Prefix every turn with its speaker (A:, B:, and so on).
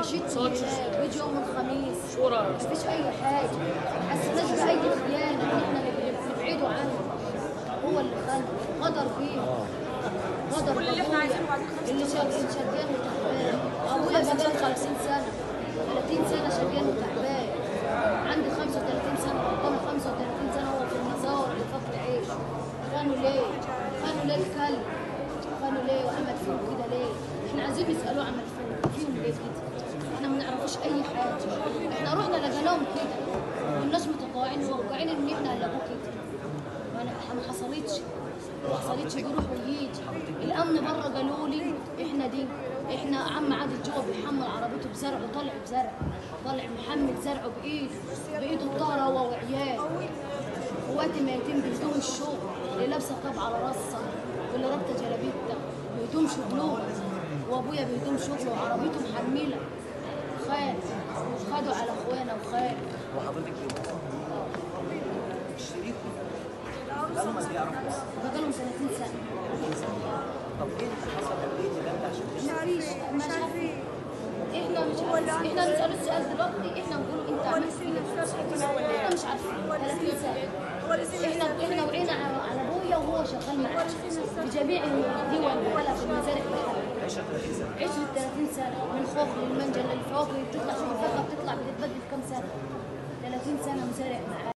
A: وحشتهم هناك بيجي يوم الخميس
B: صورة
A: مفيش اي حاجه ما حسناش باي خيانه ان احنا نبعده عنه هو اللي خان غدر بيه غدر
B: كل اللي احنا عايزينه بعد
A: اللي شاد شدان وتعبان ابويا بقى 50 سنه 30 سنه شدان وتعبان عندي 35 سنه قدام 35 سنه هو في المزار اللي فقد عيش خانوا ليه؟ خانوا ليه الكلب؟ خانوا ليه وعمل فيهم كده ليه؟ احنا عايزين نسالوه عمل فيهم فيهم ليه كده؟ احنا ما نعرفوش اي حاجه احنا رحنا لقيناهم كده والناس متطوعين وموقعين ان احنا هنلاقوه كده ما أنا- ما حصلتش ما حصلتش بيروح ويجي الامن بره قالوا لي احنا دي احنا عم عادل جوه بيحمل عربيته بزرع وطالع بزرع طالع محمل زرعه بايده بايده الطاهره هو وعيال وقت ما يتم بهدوم الشغل اللي لابسه طاب على راسها واللي رابطه جلابيتها بهدوم شغلهم وابويا بهدوم شغله وعربيته محمله خال خدوا على اخوانا وخال
C: وحضرتك الشريك بقالهم قد ايه يعرفوا بعض؟
A: بقالهم 30 سنه
C: طب ايه اللي حصل او ايه اللي جاب عشان كده؟
A: مش عارفين احنا مش عارفين احنا نسال السؤال دلوقتي احنا نقول انت عملت كده احنا مش عارفين 30 سنه احنا احنا وعينا على على ابويا وهو شغال معانا بجميع الدول ولا في المزارع بحاله
C: عشرة 30 سنه
A: عشرة 30 سنه من خوخ للمنجل للفواكه بتطلع شوف الفاكهه بتطلع بتتبدل كم سنه 30 سنه مزارع معانا